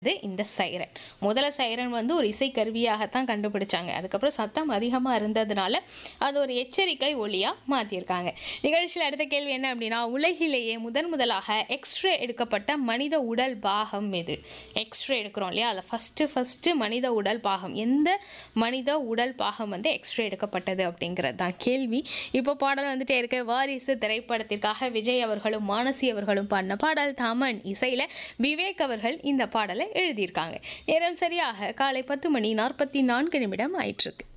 இது இந்த சைரன் முதல்ல சைரன் வந்து ஒரு இசை கருவியாகத்தான் கண்டுபிடிச்சாங்க அதுக்கப்புறம் சத்தம் அதிகமாக இருந்ததுனால அது ஒரு எச்சரிக்கை ஒளியாக மாற்றியிருக்காங்க நிகழ்ச்சியில் அடுத்த கேள்வி என்ன அப்படின்னா உலகிலேயே முதன் முதலாக எக்ஸ்ரே எடுக்கப்பட்ட மனித உடல் பாகம் எது எக்ஸ்ரே எடுக்கிறோம் இல்லையா அதில் ஃபஸ்ட்டு ஃபஸ்ட்டு மனித உடல் பாகம் எந்த மனித உடல் பாகம் வந்து எக்ஸ்ரே எடுக்கப்பட்டது அப்படிங்கிறது தான் கேள்வி இப்போ பாடல் வந்துட்டே இருக்க வாரிசு திரைப்படத்திற்காக விஜய் அவர்களும் மானசி அவர்களும் பாடின பாடல் தாமன் இசையில் விவேக் அவர்கள் இந்த பாடலை எழுதியிருக்காங்க நேரம் சரியாக காலை பத்து மணி நாற்பத்தி நான்கு நிமிடம் ஆயிட்டிருக்கு